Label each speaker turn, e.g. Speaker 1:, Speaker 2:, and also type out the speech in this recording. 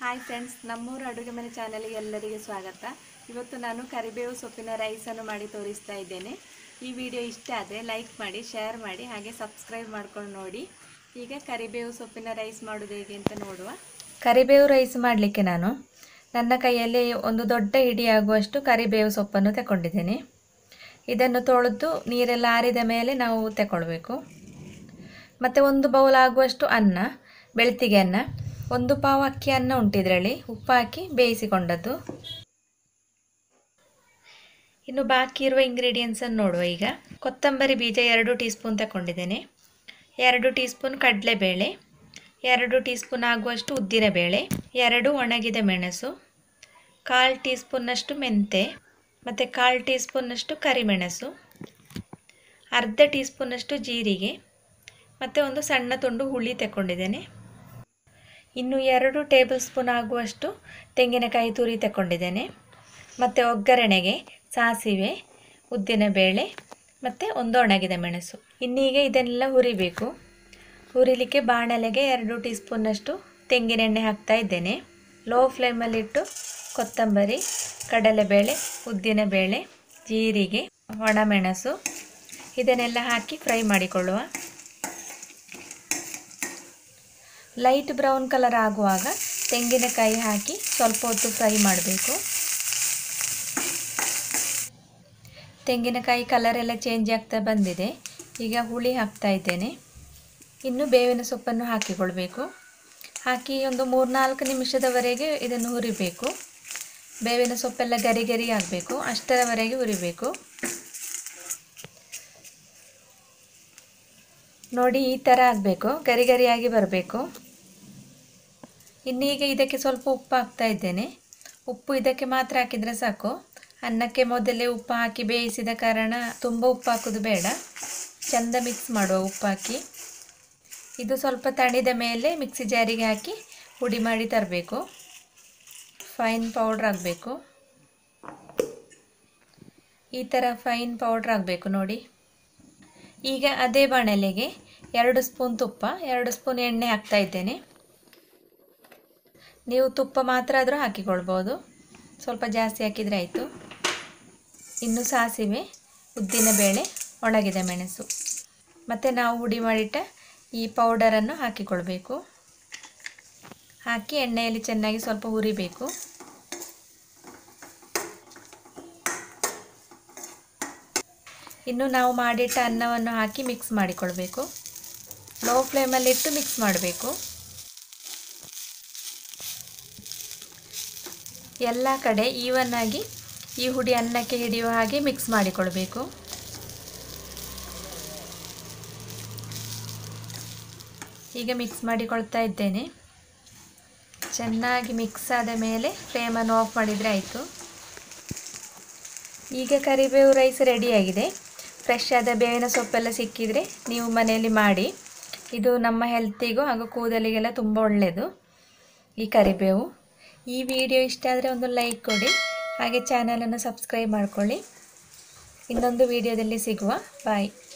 Speaker 1: hi friends ನಮ್ಮೂರ ಅಡುಗೆ ಮನೆ ಚಾನಲ್ಗೆ ಎಲ್ಲರಿಗೆ ಸ್ವಾಗತ ಇವತ್ತು ನಾನು ಕರಿಬೇವು ಸೊಪ್ಪಿನ ರೈಸನ್ನು ಮಾಡಿ ತೋರಿಸ್ತಾ ಇದ್ದೇನೆ ಈ ವಿಡಿಯೋ ಇಷ್ಟ ಆದರೆ ಲೈಕ್ ಮಾಡಿ ಶೇರ್ ಮಾಡಿ ಹಾಗೆ ಸಬ್ಸ್ಕ್ರೈಬ್ ಮಾಡ್ಕೊಂಡು ನೋಡಿ ಈಗ ಕರಿಬೇವು ಸೊಪ್ಪಿನ ರೈಸ್ ಮಾಡೋದು ಹೇಗೆ ಅಂತ ನೋಡುವ ಕರಿಬೇವು ರೈಸ್ ಮಾಡಲಿಕ್ಕೆ ನಾನು ನನ್ನ ಕೈಯಲ್ಲಿ ಒಂದು ದೊಡ್ಡ ಹಿಡಿ ಆಗುವಷ್ಟು ಕರಿಬೇವು ಸೊಪ್ಪನ್ನು ತಗೊಂಡಿದ್ದೇನೆ ಇದನ್ನು ತೊಳೆದು ನೀರೆಲ್ಲ ಆರಿದ ಮೇಲೆ ನಾವು ತಗೊಳ್ಬೇಕು ಮತ್ತು ಒಂದು ಬೌಲ್ ಆಗುವಷ್ಟು ಅನ್ನ ಬೆಳ್ತಿಗೆ ಅನ್ನ ಒಂದು ಪಾವು ಅಕ್ಕಿ ಅನ್ನ ಉಂಟು ಇದರಲ್ಲಿ ಉಪ್ಪು ಹಾಕಿ ಬೇಯಿಸಿಕೊಂಡದ್ದು ಇನ್ನು ಬಾಕಿ ಇರುವ ಇಂಗ್ರೀಡಿಯೆಂಟ್ಸನ್ನು ನೋಡುವ ಈಗ ಕೊತ್ತಂಬರಿ ಬೀಜ ಎರಡು ಟೀ ಸ್ಪೂನ್ ತಗೊಂಡಿದ್ದೇನೆ ಎರಡು ಟೀ ಸ್ಪೂನ್ ಕಡಲೆಬೇಳೆ ಎರಡು ಟೀ ಸ್ಪೂನ್ ಆಗುವಷ್ಟು ಉದ್ದಿನಬೇಳೆ ಎರಡು ಒಣಗಿದ ಮೆಣಸು ಕಾಲು ಟೀ ಸ್ಪೂನ್ನಷ್ಟು ಮೆಂತೆ ಮತ್ತು ಕಾಲು ಟೀ ಸ್ಪೂನ್ನಷ್ಟು ಕರಿಮೆಣಸು ಅರ್ಧ ಟೀ ಸ್ಪೂನ್ನಷ್ಟು ಜೀರಿಗೆ ಮತ್ತು ಒಂದು ಸಣ್ಣ ತುಂಡು ಹುಳಿ ತಗೊಂಡಿದ್ದೇನೆ ಇನ್ನು ಎರಡು ಟೇಬಲ್ ಸ್ಪೂನ್ ಆಗುವಷ್ಟು ತೆಂಗಿನಕಾಯಿ ತುರಿ ತಗೊಂಡಿದ್ದೇನೆ ಮತ್ತು ಒಗ್ಗರಣೆಗೆ ಸಾಸಿವೆ ಉದ್ದಿನಬೇಳೆ ಮತ್ತು ಒಂದು ಒಣಗಿದ ಮೆಣಸು ಇನ್ನೀಗ ಇದನ್ನೆಲ್ಲ ಹುರಿಬೇಕು ಹುರಿಲಿಕ್ಕೆ ಬಾಣಲೆಗೆ ಎರಡು ಟೀ ಸ್ಪೂನ್ನಷ್ಟು ತೆಂಗಿನೆಣ್ಣೆ ಹಾಕ್ತಾ ಇದ್ದೇನೆ ಲೋ ಫ್ಲೇಮಲ್ಲಿಟ್ಟು ಕೊತ್ತಂಬರಿ ಕಡಲೆಬೇಳೆ ಉದ್ದಿನಬೇಳೆ ಜೀರಿಗೆ ಒಣಮೆಣಸು ಇದನ್ನೆಲ್ಲ ಹಾಕಿ ಫ್ರೈ ಮಾಡಿಕೊಳ್ಳುವ ಲೈಟ್ ಬ್ರೌನ್ ಕಲರ್ ಆಗುವಾಗ ತೆಂಗಿನಕಾಯಿ ಹಾಕಿ ಸ್ವಲ್ಪ ಹೊತ್ತು ಫ್ರೈ ಮಾಡಬೇಕು ತೆಂಗಿನಕಾಯಿ ಕಲರ್ ಎಲ್ಲ ಚೇಂಜ್ ಆಗ್ತಾ ಬಂದಿದೆ ಈಗ ಹುಳಿ ಹಾಕ್ತಾ ಇದ್ದೇನೆ ಇನ್ನು ಬೇವಿನ ಸೊಪ್ಪನ್ನು ಹಾಕಿಕೊಳ್ಬೇಕು ಹಾಕಿ ಒಂದು ಮೂರ್ನಾಲ್ಕು ನಿಮಿಷದವರೆಗೆ ಇದನ್ನು ಹುರಿಬೇಕು ಬೇವಿನ ಸೊಪ್ಪೆಲ್ಲ ಗರಿ ಗರಿ ಆಗಬೇಕು ಅಷ್ಟರವರೆಗೆ ಹುರಿಬೇಕು ನೋಡಿ ಈ ಥರ ಆಗಬೇಕು ಗರಿ ಗರಿಯಾಗಿ ಬರಬೇಕು ಇನ್ನೀಗ ಇದಕ್ಕೆ ಸ್ವಲ್ಪ ಉಪ್ಪು ಹಾಕ್ತಾ ಇದ್ದೇನೆ ಉಪ್ಪು ಇದಕ್ಕೆ ಮಾತ್ರ ಹಾಕಿದರೆ ಸಾಕು ಅನ್ನಕ್ಕೆ ಮೊದಲೇ ಉಪ್ಪು ಹಾಕಿ ಬೇಯಿಸಿದ ಕಾರಣ ತುಂಬ ಉಪ್ಪು ಹಾಕೋದು ಬೇಡ ಚೆಂದ ಮಿಕ್ಸ್ ಮಾಡುವ ಉಪ್ಪು ಹಾಕಿ ಇದು ಸ್ವಲ್ಪ ತಣಿದ ಮೇಲೆ ಮಿಕ್ಸಿ ಜಾರಿಗೆ ಹಾಕಿ ಪುಡಿ ಮಾಡಿ ತರಬೇಕು ಫೈನ್ ಪೌಡ್ರ್ ಆಗಬೇಕು ಈ ಥರ ಫೈನ್ ಪೌಡ್ರ್ ಆಗಬೇಕು ನೋಡಿ ಈಗ ಅದೇ ಬಾಣಲೆಗೆ ಎರಡು ಸ್ಪೂನ್ ತುಪ್ಪ ಎರಡು ಸ್ಪೂನ್ ಎಣ್ಣೆ ಹಾಕ್ತಾ ಇದ್ದೇನೆ ನೀವು ತುಪ್ಪ ಮಾತ್ರ ಆದರೂ ಹಾಕಿಕೊಳ್ಬೋದು ಸ್ವಲ್ಪ ಜಾಸ್ತಿ ಹಾಕಿದರೆ ಆಯಿತು ಇನ್ನು ಸಾಸಿವೆ ಉದ್ದಿನಬೇಳೆ ಒಣಗಿದ ಮೆಣಸು ಮತ್ತು ನಾವು ಹುಡಿ ಮಾಡಿಟ್ಟ ಈ ಪೌಡರನ್ನು ಹಾಕಿಕೊಳ್ಬೇಕು ಹಾಕಿ ಎಣ್ಣೆಯಲ್ಲಿ ಚೆನ್ನಾಗಿ ಸ್ವಲ್ಪ ಹುರಿಬೇಕು ಇನ್ನು ನಾವು ಮಾಡಿಟ್ಟ ಅನ್ನವನ್ನು ಹಾಕಿ ಮಿಕ್ಸ್ ಮಾಡಿಕೊಳ್ಬೇಕು ಲೋ ಫ್ಲೇಮಲ್ಲಿಟ್ಟು ಮಿಕ್ಸ್ ಮಾಡಬೇಕು ಎಲ್ಲ ಕಡೆ ಈವನ್ ಆಗಿ ಈ ಹುಡಿ ಅನ್ನಕ್ಕೆ ಹಿಡಿಯುವ ಹಾಗೆ ಮಿಕ್ಸ್ ಮಾಡಿಕೊಳ್ಬೇಕು ಈಗ ಮಿಕ್ಸ್ ಮಾಡಿಕೊಳ್ತಾ ಇದ್ದೇನೆ ಚೆನ್ನಾಗಿ ಮಿಕ್ಸ್ ಆದ ಮೇಲೆ ಫ್ಲೇಮನ್ನು ಆಫ್ ಮಾಡಿದರೆ ಆಯಿತು ಈಗ ಕರಿಬೇವು ರೈಸ್ ರೆಡಿಯಾಗಿದೆ ಫ್ರೆಶ್ ಆದ ಬೇವಿನ ಸೊಪ್ಪೆಲ್ಲ ಸಿಕ್ಕಿದರೆ ನೀವು ಮನೆಯಲ್ಲಿ ಮಾಡಿ ಇದು ನಮ್ಮ ಹೆಲ್ತಿಗೂ ಹಾಗೂ ಕೂದಲಿಗೆಲ್ಲ ತುಂಬ ಒಳ್ಳೆಯದು ಈ ಕರಿಬೇವು ಈ ವಿಡಿಯೋ ಇಷ್ಟ ಆದರೆ ಒಂದು ಲೈಕ್ ಕೊಡಿ ಹಾಗೆ ಚಾನಲನ್ನು ಸಬ್ಸ್ಕ್ರೈಬ್ ಮಾಡ್ಕೊಳ್ಳಿ ಇನ್ನೊಂದು ವಿಡಿಯೋದಲ್ಲಿ ಸಿಗುವ ಬಾಯ್